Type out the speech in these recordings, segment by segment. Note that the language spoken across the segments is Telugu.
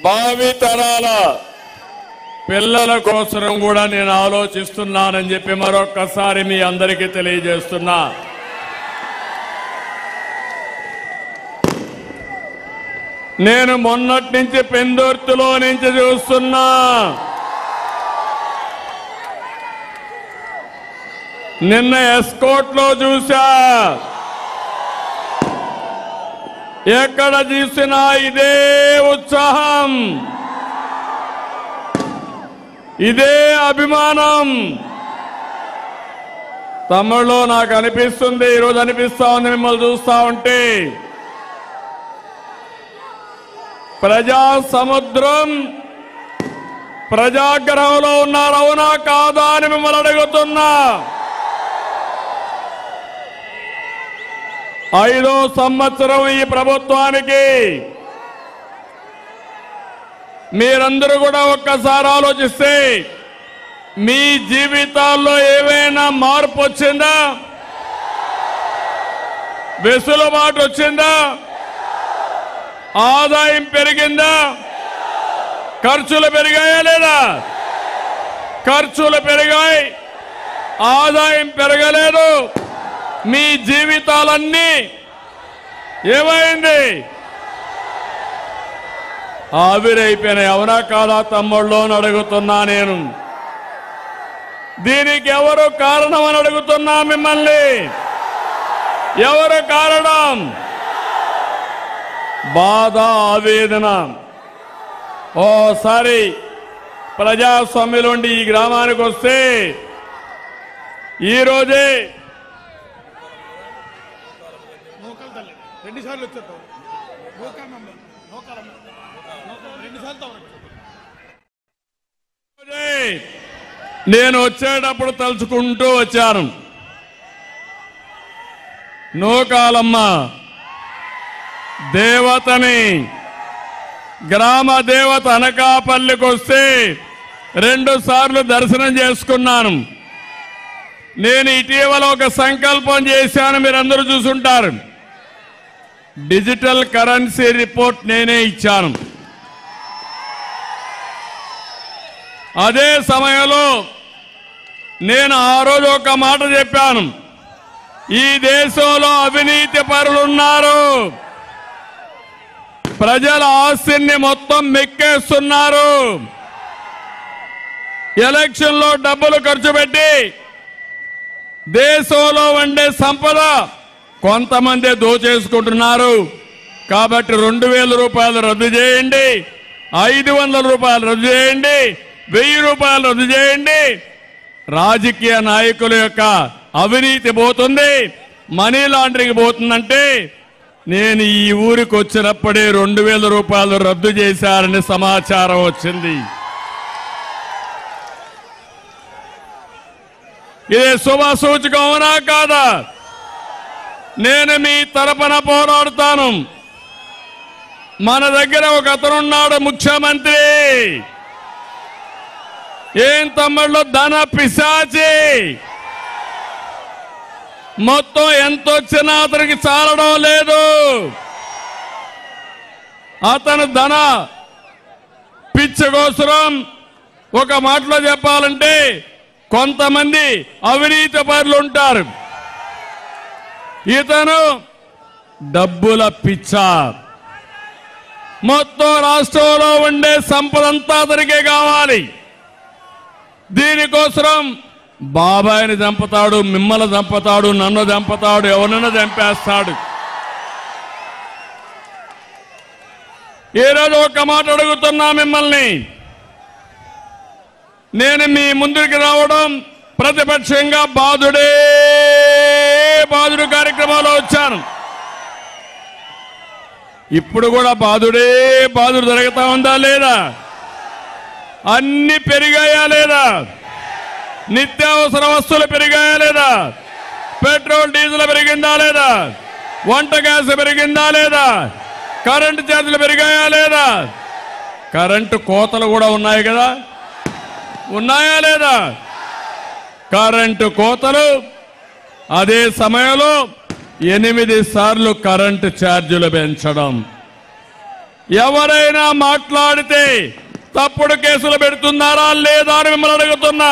భావి తరాల పిల్లల కోసం కూడా నేను ఆలోచిస్తున్నానని చెప్పి మరొక్కసారి మీ అందరికీ తెలియజేస్తున్నా నేను మొన్నటి నుంచి పెందుర్తిలో నుంచి చూస్తున్నా నిన్న ఎస్కోట్ లో చూసా ఎక్కడ చూసినా ఇదే ఉత్సాహం ఇదే అభిమానం తమిళలో నాకు అనిపిస్తుంది ఈరోజు అనిపిస్తా ఉంది మిమ్మల్ని చూస్తా ఉంటే ప్రజా సముద్రం ప్రజాగ్రహంలో ఉన్నారు అవునా కాదా అని మిమ్మల్ని అడుగుతున్నా ఐదో సంవత్సరం ఈ ప్రభుత్వానికి మీరందరూ కూడా ఒక్కసారి ఆలోచిస్తే మీ జీవితాల్లో ఏవైనా మార్పు వచ్చిందా వెసులుబాటు వచ్చిందా ఆదాయం పెరిగిందా ఖర్చులు పెరిగాయా లేదా ఖర్చులు పెరిగాయి ఆదాయం పెరగలేదు మీ జీవితాలన్నీ ఏమైంది ఆవిరైపోయినాయి అవునా కాదా తమ్ముళ్ళు అని అడుగుతున్నా నేను దీనికి ఎవరు కారణం అని అడుగుతున్నా మిమ్మల్ని ఎవరు కారణం బాధ ఆవేదన ఓసారి ప్రజాస్వామ్యంలోండి ఈ గ్రామానికి వస్తే ఈ రోజే నూకలు తల్లి రెండు సార్లు వచ్చేద్దాం నూకాలమ్మ నూకాలమ్మ రెండు సార్లు రోజే నేను వచ్చేటప్పుడు తలుచుకుంటూ వచ్చాను నూకాలమ్మ దేవతని గ్రామ దేవత అనకాపల్లికి వస్తే రెండు సార్లు దర్శనం చేసుకున్నాను నేను ఇటీవల ఒక సంకల్పం చేశాను మీరందరూ చూసుంటారు డిజిటల్ కరెన్సీ రిపోర్ట్ నేనే ఇచ్చాను అదే సమయంలో నేను ఆ రోజు ఒక మాట చెప్పాను ఈ దేశంలో అవినీతి పరులున్నారు ప్రజల ఆస్తిని మొత్తం మెక్కేస్తున్నారు ఎలక్షన్ లో డబ్బులు ఖర్చు పెట్టి దేశంలో ఉండే సంపద కొంతమంది దోచేసుకుంటున్నారు కాబట్టి రెండు వేల రూపాయలు రద్దు చేయండి ఐదు వందల రూపాయలు రద్దు చేయండి వెయ్యి రూపాయలు రద్దు చేయండి రాజకీయ నాయకుల యొక్క అవినీతి పోతుంది మనీ లాండరింగ్ పోతుందంటే నేను ఈ ఊరికి వచ్చినప్పుడే రెండు వేల రూపాయలు రద్దు చేశారని సమాచారం వచ్చింది ఇది శుభ సూచకం అవునా కాదా నేను మీ తరపున పోరాడుతాను మన దగ్గర ఒక అతనున్నాడు ముఖ్యమంత్రి ఏం తమ్ముళ్ళు ధన పిశాచి మొత్తం ఎంత వచ్చినా అతనికి చాలడం లేదు అతను ధన పిచ్చగోసరం ఒక మాటలో చెప్పాలంటే కొంతమంది అవినీతి పరులు ఉంటారు ఇతను డబ్బుల పిచ్చ మొత్తం రాష్ట్రంలో ఉండే సంపదంతా అతనికే కావాలి దీనికోసం బాబాయిని చంపుతాడు మిమ్మల్ని చంపుతాడు నన్ను చంపుతాడు ఎవరినైనా చంపేస్తాడు ఈరోజు ఒక మాట అడుగుతున్నా మిమ్మల్ని నేను మీ ముందుకు రావడం ప్రతిపక్షంగా బాధుడే బాధుడు కార్యక్రమంలో వచ్చాను ఇప్పుడు కూడా బాధుడే బాధుడు జరుగుతా ఉందా లేదా అన్ని పెరిగాయా లేదా నిత్యావసర వస్తువులు పెరిగాయా లేదా పెట్రోల్ డీజిల్ పెరిగిందా లేదా వంట గ్యాస్ పెరిగిందా లేదా కరెంటు ఛార్జీలు పెరిగాయా లేదా కరెంటు కోతలు కూడా ఉన్నాయి కదా ఉన్నాయా లేదా కరెంటు కోతలు అదే సమయంలో ఎనిమిది సార్లు కరెంటు ఛార్జీలు పెంచడం ఎవరైనా మాట్లాడితే తప్పుడు కేసులు పెడుతున్నారా లేదా అని మిమ్మల్ని అడుగుతున్నా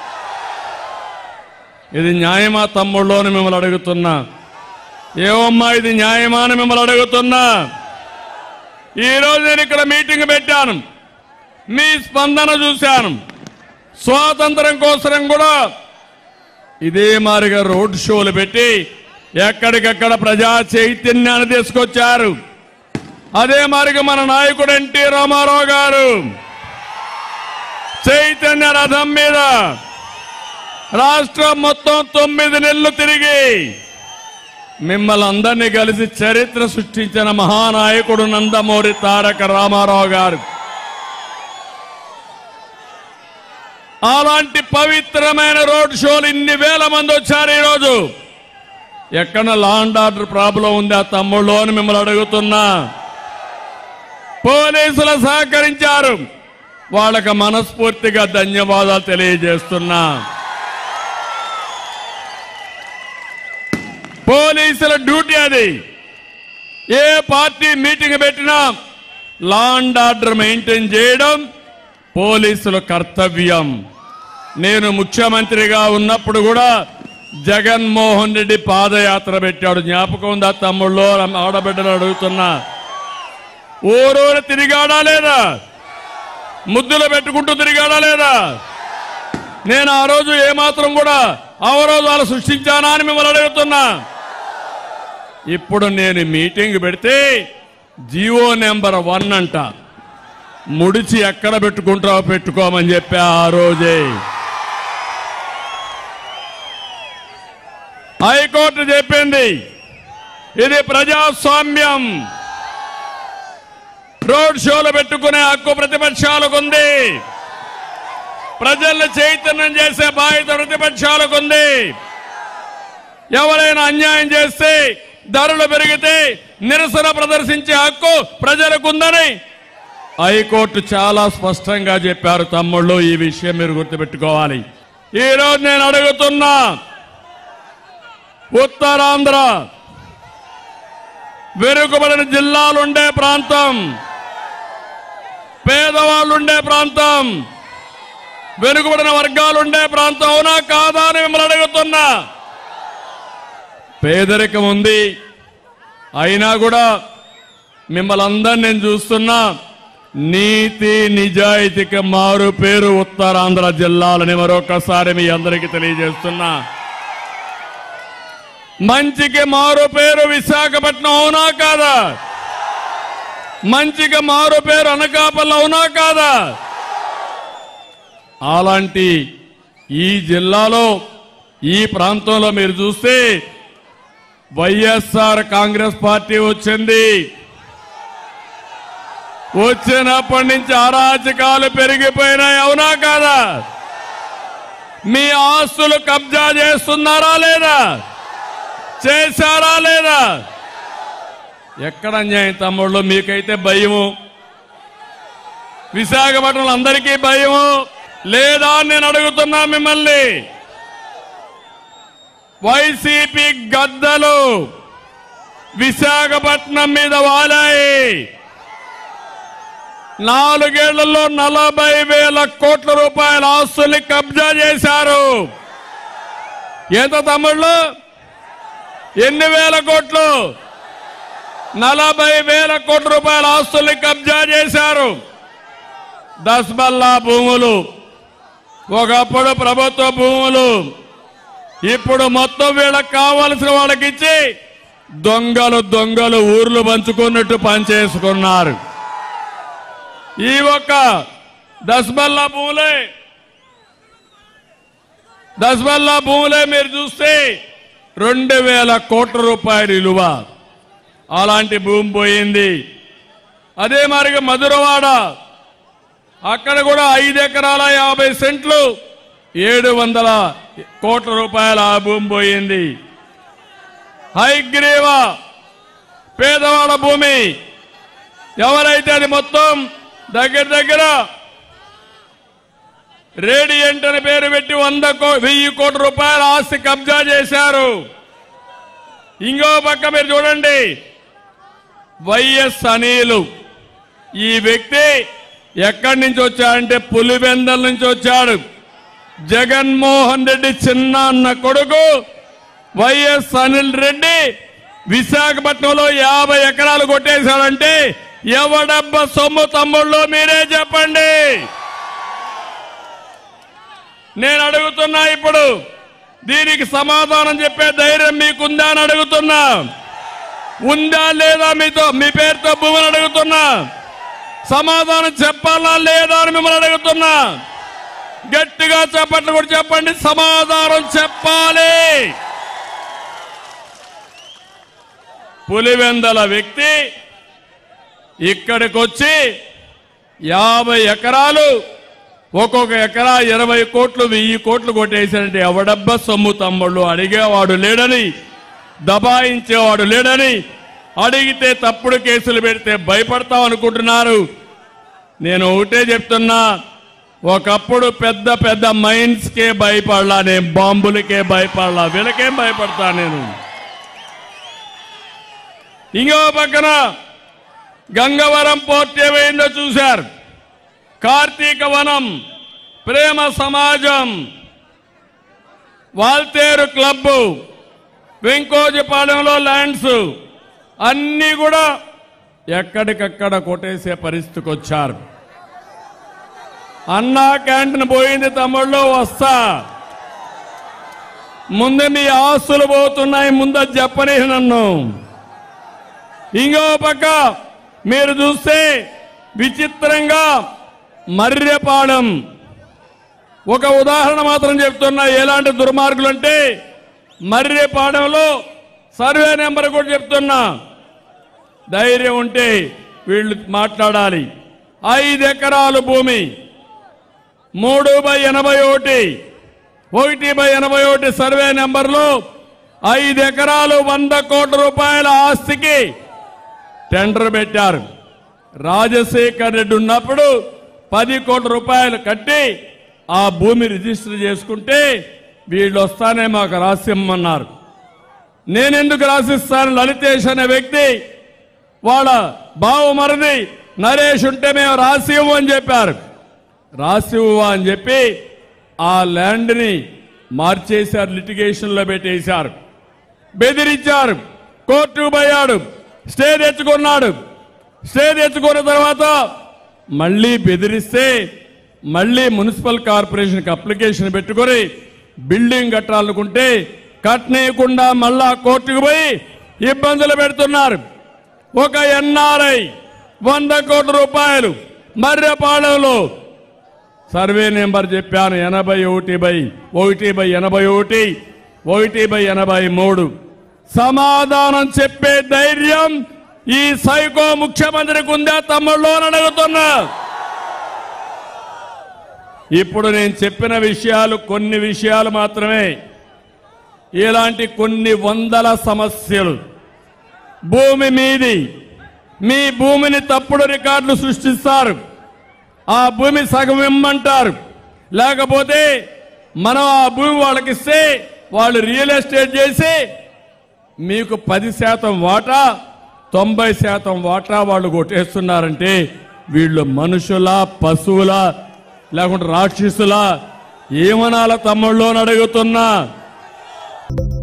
ఇది న్యాయమా తమ్ముళ్ళు అని మిమ్మల్ని అడుగుతున్నా ఏమమ్మా ఇది న్యాయమా అని మిమ్మల్ని అడుగుతున్నా ఈరోజు నేను ఇక్కడ మీటింగ్ పెట్టాను మీ స్పందన చూశాను స్వాతంత్రం కోసం కూడా ఇదే మారిగా రోడ్ షోలు పెట్టి ఎక్కడికక్కడ ప్రజా చైతన్యాన్ని తీసుకొచ్చారు అదే మారిగా మన నాయకుడు ఎన్టీ రామారావు గారు చైతన్య రథం మీద రాష్ట్రం మొత్తం తొమ్మిది నెలలు తిరిగి మిమ్మల్ని అందరినీ కలిసి చరిత్ర సృష్టించిన మహానాయకుడు నందమూరి తారక రామారావు గారు అలాంటి పవిత్రమైన రోడ్ షోలు ఇన్ని వేల మంది వచ్చారు ఈరోజు ఎక్కడ లాండ్ ఆర్డర్ ప్రాబ్లం ఉంది ఆ తమ్ముళ్ళు అని మిమ్మల్ని అడుగుతున్నా పోలీసులు సహకరించారు వాళ్ళకి మనస్ఫూర్తిగా ధన్యవాదాలు తెలియజేస్తున్నా పోలీసుల డ్యూటీ అది ఏ పార్టీ మీటింగ్ పెట్టినా లాండ్ ఆర్డర్ మెయింటైన్ చేయడం పోలీసుల కర్తవ్యం నేను ముఖ్యమంత్రిగా ఉన్నప్పుడు కూడా జగన్మోహన్ రెడ్డి పాదయాత్ర పెట్టాడు జ్ఞాపకం ఉందా తమ్ముళ్ళు ఆడబిడ్డలు అడుగుతున్నా ఊరూరు తిరిగాడా లేదా ముద్దులు పెట్టుకుంటూ తిరిగాడా లేదా నేను ఆ రోజు ఏమాత్రం కూడా అవరోధాలు సృష్టించానా అని మిమ్మల్ని అడుగుతున్నా ఇప్పుడు నేను మీటింగ్ పెడితే జియో నెంబర్ వన్ అంట ముడిచి ఎక్కడ పెట్టుకుంటావో పెట్టుకోమని చెప్పా ఆ రోజే హైకోర్టు చెప్పింది ఇది ప్రజాస్వామ్యం రోడ్ షోలు పెట్టుకునే హక్కు ప్రతిపక్షాలకు ఉంది ప్రజల్ని చైతన్యం చేసే బాధ్యత ప్రతిపక్షాలకు ఉంది ఎవరైనా అన్యాయం చేస్తే ధరలు పెరిగితే నిరసన ప్రదర్శించే హక్కు ప్రజలకు ఉందని హైకోర్టు చాలా స్పష్టంగా చెప్పారు తమ్ముళ్ళు ఈ విషయం మీరు గుర్తుపెట్టుకోవాలి ఈ రోజు నేను అడుగుతున్నా ఉత్తరాంధ్ర వెనుకబడిన జిల్లాలుండే ప్రాంతం పేదవాళ్ళుండే ప్రాంతం వెనుకబడిన వర్గాలుండే ప్రాంతం అవునా కాదా అని మిమ్మల్ని అడుగుతున్నా పేదరికం ఉంది అయినా కూడా మిమ్మల్ని అందరిని నేను చూస్తున్నా నీతి నిజాయితీకి మారు పేరు ఉత్తరాంధ్ర జిల్లాలని మరొకసారి మీ అందరికీ తెలియజేస్తున్నా మంచికి మారు పేరు విశాఖపట్నం అవునా కాదా మంచికి మారు పేరు అనకాపల్లి అవునా కాదా అలాంటి ఈ జిల్లాలో ఈ ప్రాంతంలో మీరు చూస్తే వైఎస్ఆర్ కాంగ్రెస్ పార్టీ వచ్చింది వచ్చినప్పటి నుంచి అరాచకాలు పెరిగిపోయినాయి అవునా కాదా మీ ఆస్తులు కబ్జా చేస్తున్నారా లేదా చేశారా లేదా ఎక్కడ అన్యాయం తమ్ముళ్ళు మీకైతే భయము విశాఖపట్నంలో అందరికీ భయము లేదా అని నేను అడుగుతున్నా మిమ్మల్ని వైసీపీ గద్దలు విశాఖపట్నం మీద వాలాయి నాలుగేళ్లలో నలభై వేల కోట్ల రూపాయల ఆస్తుల్ని కబ్జా చేశారు ఎంత తమ్ముళ్ళు ఎన్ని వేల కోట్లు నలభై వేల కోట్ల రూపాయల ఆస్తుల్ని కబ్జా చేశారు దస్బల్లా భూములు ఒకప్పుడు ప్రభుత్వ భూములు ఇప్పుడు మొత్తం వీళ్ళకి కావలసిన వాళ్ళకి ఇచ్చి దొంగలు దొంగలు ఊర్లు పంచుకున్నట్టు పనిచేసుకున్నారు ఈ ఒక్క దస్బల్లా భూములే దస్బల్లా భూములే మీరు చూస్తే రెండు వేల కోట్ల రూపాయల విలువ అలాంటి భూమి పోయింది అదే మరిగా మధురవాడ అక్కడ కూడా ఐదు ఎకరాల యాభై సెంట్లు ఏడు వందల కోట్ల రూపాయల ఆ భూమి పోయింది హైగ్రీవ పేదవాడ భూమి ఎవరైతే అది మొత్తం దగ్గర దగ్గర రేడియంట్ అని పేరు పెట్టి వంద కో వెయ్యి కోట్ల రూపాయల ఆస్తి కబ్జా చేశారు ఇంకో పక్క మీరు చూడండి వైఎస్ అనిలు ఈ వ్యక్తి ఎక్కడి నుంచి వచ్చాడంటే పులివెందల నుంచి వచ్చాడు జగన్మోహన్ రెడ్డి చిన్న అన్న కొడుకు వైఎస్ అనిల్ రెడ్డి విశాఖపట్నంలో యాభై ఎకరాలు కొట్టేశాడంటే ఎవడబ్బ సొమ్ము తమ్ముళ్ళు మీరే చెప్పండి నేను అడుగుతున్నా ఇప్పుడు దీనికి సమాధానం చెప్పే ధైర్యం మీకుందా అని అడుగుతున్నా ఉందా లేదా మీతో మీ పేరుతో భూమిని అడుగుతున్నా సమాధానం చెప్పాలా లేదా అని మిమ్మల్ని అడుగుతున్నా గట్టిగా చెప్పట్లు కూడా చెప్పండి సమాధానం చెప్పాలి పులివెందల వ్యక్తి ఇక్కడికి వచ్చి యాభై ఎకరాలు ఒక్కొక్క ఎకరా ఇరవై కోట్లు వెయ్యి కోట్లు కొట్టేశారంటే ఎవడబ్బ సొమ్ము తమ్ముళ్ళు అడిగేవాడు లేడని దబాయించేవాడు లేడని అడిగితే తప్పుడు కేసులు పెడితే భయపడతాం అనుకుంటున్నారు నేను ఒకటే చెప్తున్నా ఒకప్పుడు పెద్ద పెద్ద మైన్స్ కే భయపడలా నేను బాంబులకే భయపడలా వీళ్ళకేం భయపడతా నేను ఇంకో పక్కన గంగవరం పోర్ట్ ఏమైందో చూశారు కార్తీక వనం ప్రేమ సమాజం వాల్తేరు క్లబ్ వెంకోజపాలెంలో ల్యాండ్స్ అన్నీ కూడా ఎక్కడికక్కడ కొట్టేసే పరిస్థితికి వచ్చారు అన్నా క్యాంటీన్ పోయింది తమ్ముళ్ళు వస్తా ముందు మీ ఆస్తులు పోతున్నాయి ముందు అది చెప్పని నన్ను ఇంకో పక్క మీరు చూస్తే విచిత్రంగా మర్రెపాలెం ఒక ఉదాహరణ మాత్రం చెప్తున్నా ఎలాంటి దుర్మార్గులు అంటే మర్రెపాలెంలో సర్వే నెంబర్ కూడా చెప్తున్నా ధైర్యం ఉంటే వీళ్ళు మాట్లాడాలి ఐదు ఎకరాలు భూమి మూడు బై ఎనభై ఒకటి ఒకటి బై ఎనభై ఒకటి సర్వే నెంబర్లో ఐదు ఎకరాలు వంద కోట్ల రూపాయల ఆస్తికి టెండర్ పెట్టారు రాజశేఖర్ రెడ్డి ఉన్నప్పుడు పది కోట్ల రూపాయలు కట్టి ఆ భూమి రిజిస్టర్ చేసుకుంటే వీళ్ళు వస్తానే మాకు రాసిమ్మన్నారు నేనెందుకు రాసిస్తాను లలితేష్ అనే వ్యక్తి వాళ్ళ బావమరిది నరేష్ ఉంటే మేము రాసివ్వు అని చెప్పారు రాసివ్వు అని చెప్పి ఆ ల్యాండ్ని మార్చేశారు లిటిగేషన్లో పెట్టేశారు బెదిరించారు కోర్టుకు పోయాడు స్టే తెచ్చుకున్నాడు స్టే తెచ్చుకున్న తర్వాత మళ్ళీ బెదిరిస్తే మళ్ళీ మున్సిపల్ కార్పొరేషన్కి అప్లికేషన్ పెట్టుకొని బిల్డింగ్ కట్టాలనుకుంటే కట్టనీయకుండా మళ్ళా కోర్టుకు పోయి ఇబ్బందులు పెడుతున్నారు ఒక ఎన్ఆర్ఐ వంద కోట్ల రూపాయలు మర్రెపాలెంలో సర్వే నెంబర్ చెప్పాను ఎనభై ఒకటి బై ఒకటి బై ఎనభై ఒకటి ఒకటి బై ఎనభై మూడు సమాధానం చెప్పే ధైర్యం ఈ సైకో ముఖ్యమంత్రికి ఉందా తమ్ముళ్ళు అని అడుగుతున్నా ఇప్పుడు నేను చెప్పిన విషయాలు కొన్ని విషయాలు మాత్రమే ఇలాంటి కొన్ని వందల సమస్యలు భూమి మీది మీ భూమిని తప్పుడు రికార్డులు సృష్టిస్తారు ఆ భూమి సగం ఇమ్మంటారు లేకపోతే మనం ఆ భూమి వాళ్ళకి ఇస్తే వాళ్ళు రియల్ ఎస్టేట్ చేసి మీకు పది శాతం వాటా తొంభై శాతం వాటా వాళ్ళు కొట్టేస్తున్నారంటే వీళ్ళు మనుషుల పశువుల లేకుంటే రాక్షసుల ఏమనాల తమ్ముళ్ళు అని అడుగుతున్నా